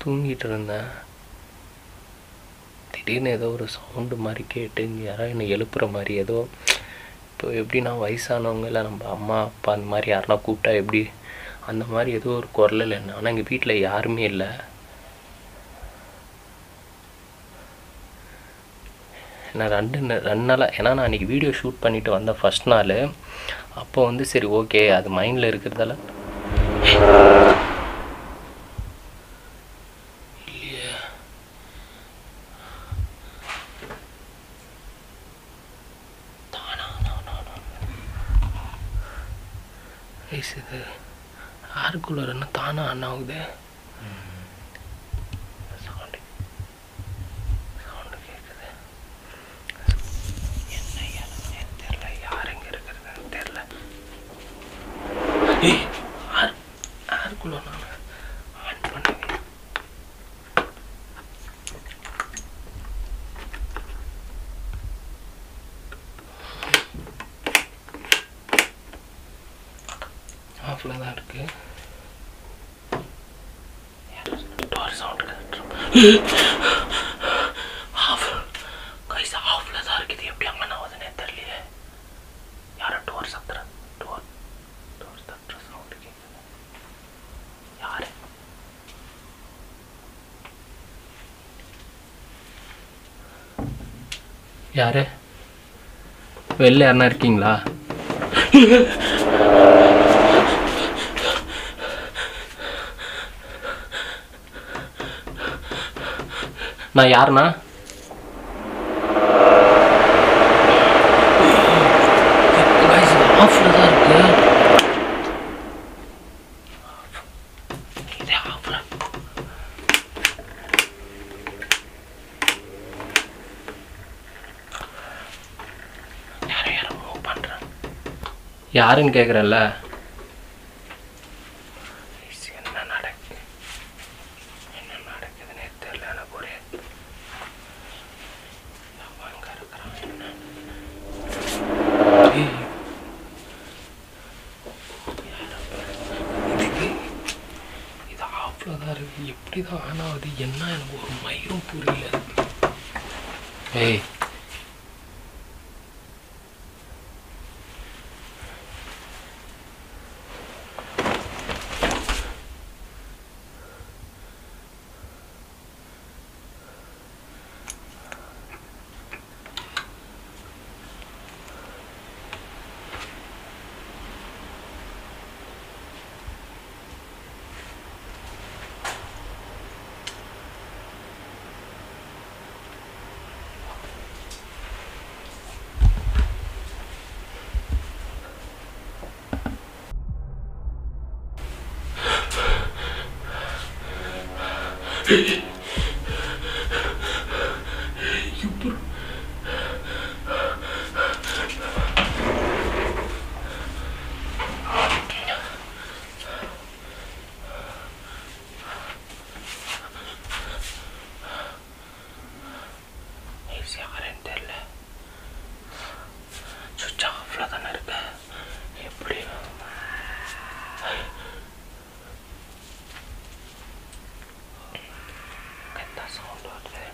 தூங்கிட்டு இருந்தேன் திடீர்னு ஏதோ ஒரு சவுண்டு மாதிரி கேட்டு இங்கே யாரோ என்னை எழுப்புற மாதிரி ஏதோ இப்போ எப்படின்னா வயசானவங்க இல்லை நம்ம அம்மா அப்பா அந்த மாதிரி யாருனா கூப்பிட்டா எப்படி அந்த மாதிரி ஏதோ ஒரு குரலில் என்ன ஆனால் எங்கள் வீட்டில் யாருமே இல்லை நான் ரெண்டு நா- ரெண்டு நாளாக ஏன்னா நான் அன்றைக்கி வீடியோ ஷூட் பண்ணிட்டு வந்தேன் ஃபர்ஸ்ட் நாள் அப்போ வந்து சரி ஓகே அது மைண்டில் இருக்கிறதால இல்லையே தானா தானா ஐஸ் இது யாருக்குள்ள என்ன தானா அண்ணா ஆகுது சவுண்டு சவுண்டு கேட்குது என்ன இலவனே தெரில யார் எங்கே இருக்கிறதுன்னு தெரில ஏய் யார் யாருக்குள்ள நான் ஆன் பண்ணுவேன் ஆஃபில் தான் இருக்கு டோர் சவுண்ட் ஆஃப் கைஸ் ஆஃபில் தான் இருக்குது எப்படி அங்கே ஆகுதுன்னே தெரியலையே யாரோ டோர் சத்துற டோர் டோர் தட்டுற சவுண்டு கேட்குது யாரு யாரு வெளில யாருன்னா இருக்கீங்களா நான் யாருண்ணா ஆஃப்ல தான் இருக்கு இதே ஆஃப்ல யாரோ யாரோ மூவ் பண்றேன் யாருன்னு கேக்குறேன்ல என்ன நடக்கு என்ன நடக்குதுன்னே தெரியல எனக்கு ஒரே அவன் எங்க இருக்கிறான் என்ன ஏய். இதுக்கு இது ஆஃப்ல தான் இருக்கு எப்படி தான் ஆன் ஆகுது என்ன எனக்கு ஒரு மயிரும் புரியல ஏய் ஏசி யாருன்னு தெரியல சுவிட்ச் ஆஃப்ல தானே இருக்கு எப்படி கெத்தா சவுண்ட் வருது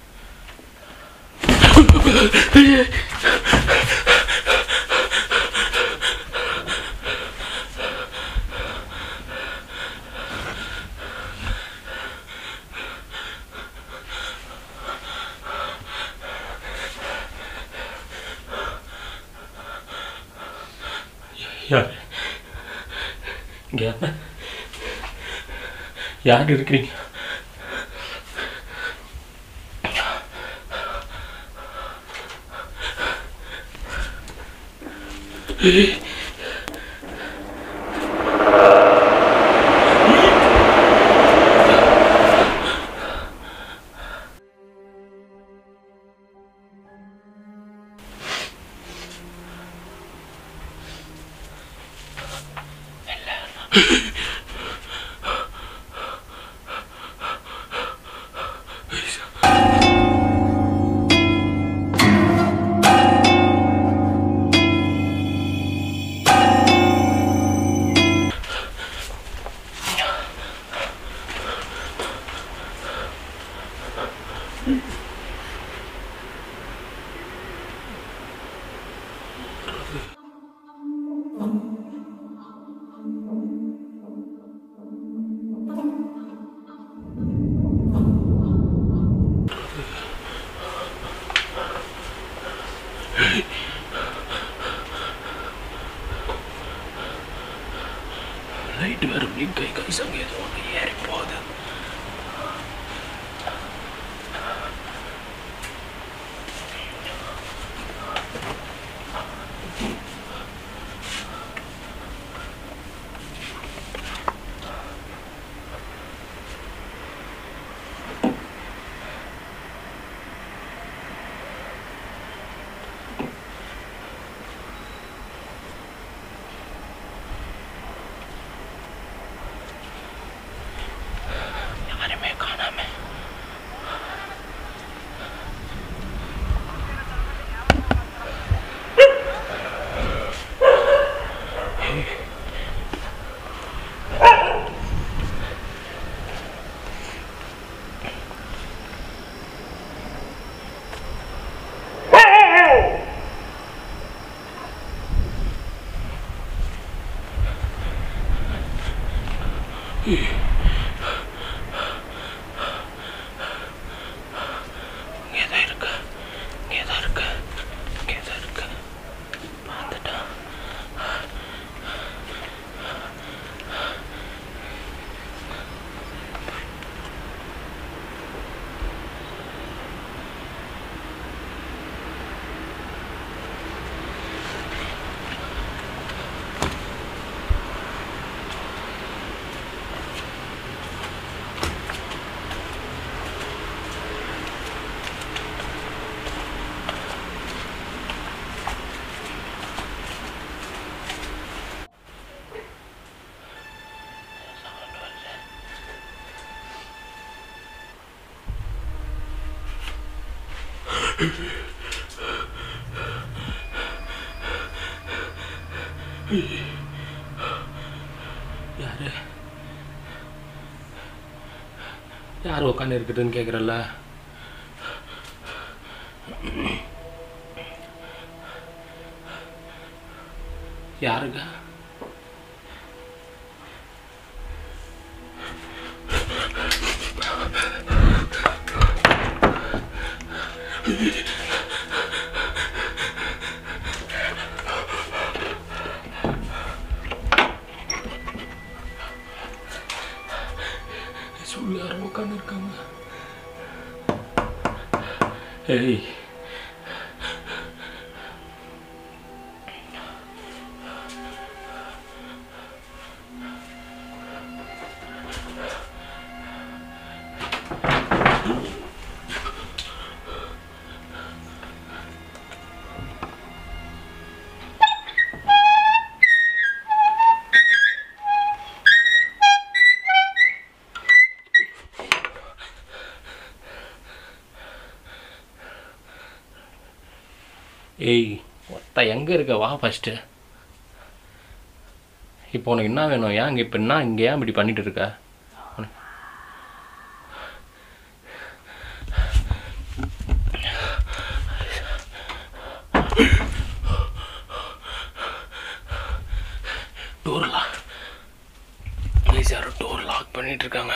யார் இங்க யார் யார் இருக்கிறீங்க லைட் வேறு பிளிங்க் கை கை சங்க ஏதோ ஒன்று ஏறி போகுது யாருமே காணாம இங்கேதான் இருக்கு இங்கேதான் இருக்கு இங்கேதான் இருக்கு பார்த்துட்டான் யாரு யார் உட்காந்து இருக்குதுன்னு கேட்குறல்ல யாருங்க சொல்லு யாரும் உட்காந்து இருக்காங்க ஏய் ஏய் ஒத்த எங்கே இருக்க வா ஃபஸ்ட்டு இப்போ உனக்கு என்ன வேணும் ஏன் இங்கே இப்போ என்ன இங்கே ஏன் இப்படி பண்ணிட்டு இருக்க உனக்கு- டோர் லாக் ப்ளீஸ் யாரும் டோர் லாக் பண்ணிட்டு இருக்காங்க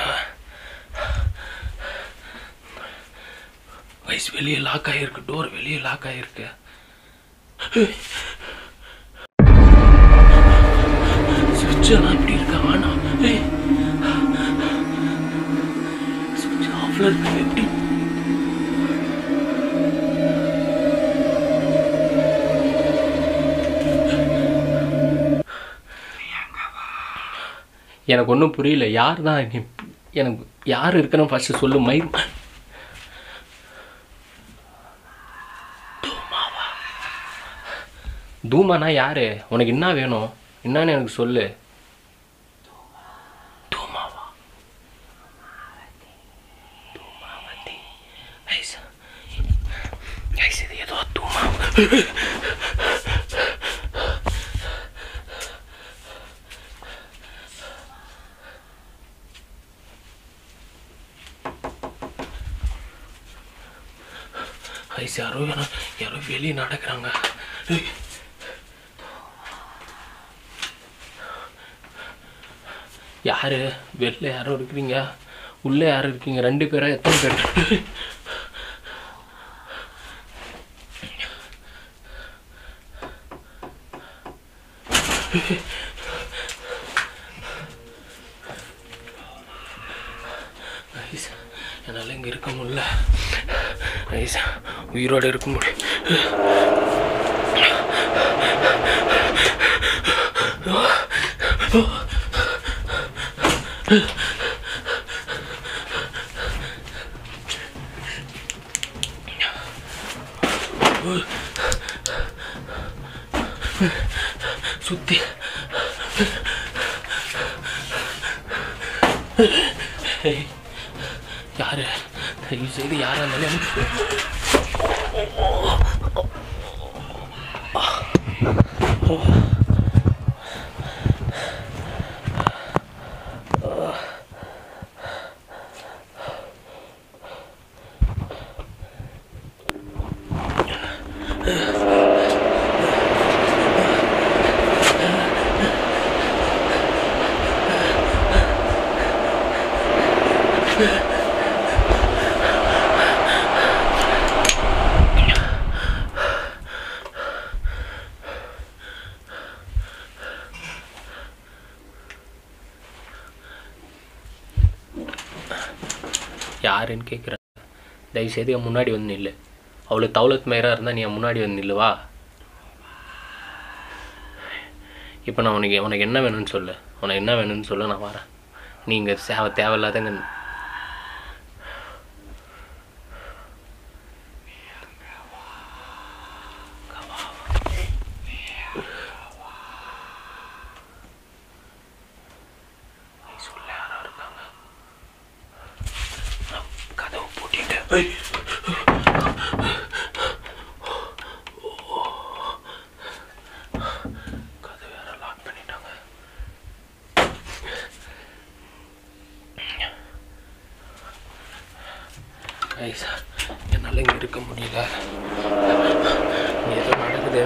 வயசு வெளியே லாக் ஆகிருக்கு டோர் வெளியே லாக் ஆகிருக்கு சுவிட்ச் எல்லாம் இப்படி இருக்கா வேணாம் ஏய் சுவிட்ச் ஆஃப்ல இருக்கு எப்படி எனக்கு ஒன்றும் புரியல யார் தான் நீ எனக்கு யார் இருக்கணும் ஃபர்ஸ்ட் சொல்லு மயிர் தூமானா யாரு உனக்கு என்ன வேணும் என்னன்னு எனக்கு சொல்லு தூமாவா தூமாவதி ஐஸ் ஐஸ் இது ஏதோ தூமா ஐஸ் யாரோ யாரோ யாரோ வெளியே நடக்கிறாங்க ஏய். யாரு வெளில யாரோ இருக்கிறீங்க உள்ளே யாரும் இருக்கீங்க ரெண்டு பேரா எத்தனை பேர் ஐஸ் என்னால் இங்கே இருக்க முடியல ஐஸ் உயிரோடு இருக்க முடியும் சுத்தி ஏய், யாரு தயவு செய்து யாரா இருந்தாலும் யாருன்னு கேட்குறேன் தயவுசெய்து என் முன்னாடி வந்து நில்லு அவ்வளோ தௌலத் மயிராக இருந்தால் நீ என் முன்னாடி வந்து நில்லுவா இப்போ நான் உனக்கு உனக்கு என்ன வேணும்னு சொல்லு உனக்கு என்ன வேணும்னு சொல்லு நான் வரேன் நீங்கள் சேவை தேவையில்லாதங்க உள்ள யாரோ இருக்காங்க நான் கதவை பூட்டிட்டேன் கதவை யாரோ லாக் பண்ணிட்டாங்க ஐஸ் என்னால் இங்கே இருக்க முடியல இங்க ஏதோ நடக்குது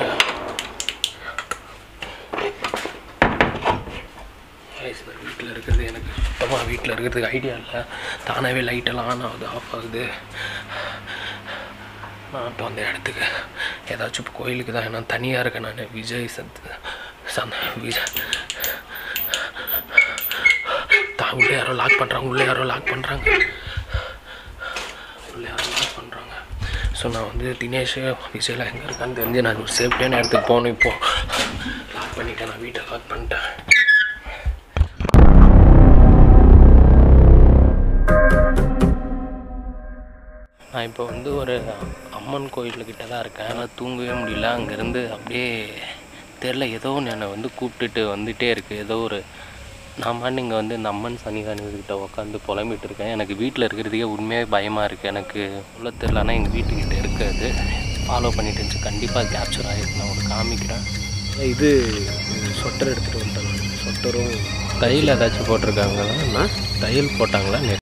ஐஸ் நான் வீட்டில் இருக்கிறது எனக்கு சுத்தமாக வீட்டில் இருக்கிறதுக்கு ஐடியா இல்லை தானாகவே லைட்டெல்லாம் ஆன் ஆகுது ஆஃப் ஆகுது நான் இப்போ அந்த இடத்துக்கு ஏதாச்சும் இப்போ கோயிலுக்கு தான் நான் தனியாக இருக்கேன் நான் விஜய் சந்த் சந்த் விஜய் தான் உள்ளே யாரோ லாக் பண்ணுறாங்க உள்ளே யாரோ லாக் பண்ணுறாங்க உள்ளே யாரோ லாக் பண்ணுறாங்க ஸோ நான் வந்து தினேஷ் விஜய்லாம் எங்கே இருக்கான்னு தெரிஞ்சு நான் ஒரு சேஃப்டியான இடத்துக்கு போகணும் இப்போது லாக் பண்ணிட்டேன் நான் வீட்டை லாக் பண்ணிட்டேன் நான் இப்போ வந்து ஒரு அம்மன் கோயிலுக்கிட்ட தான் இருக்கேன் ஆனால் தூங்கவே முடியல அங்கேருந்து அப்படியே தெரில ஏதோ ஒன்று என்னை வந்து கூப்பிட்டுட்டு வந்துகிட்டே இருக்குது ஏதோ ஒரு நான் பாட்டு இங்கே வந்து இந்த அம்மன் சன்னிதானத்துக்கிட்ட உட்காந்து புலம்பிட்டு இருக்கேன் எனக்கு வீட்டில் இருக்கிறதுக்கே உண்மையாக பயமாக இருக்குது எனக்கு உள்ள தெரில ஆனால் எங்கள் வீட்டுக்கிட்ட இருக்காது ஃபாலோ பண்ணிட்டு இருந்துச்சு கண்டிப்பாக கேப்சர் ஆகிருக்கு நான் உங்களுக்கு காமிக்கிறேன் இது சொட்டர் எடுத்துகிட்டு வந்துட்டேன் சொட்டரும் தையல் ஏதாச்சும் போட்டிருக்காங்களா தையல் போட்டாங்களா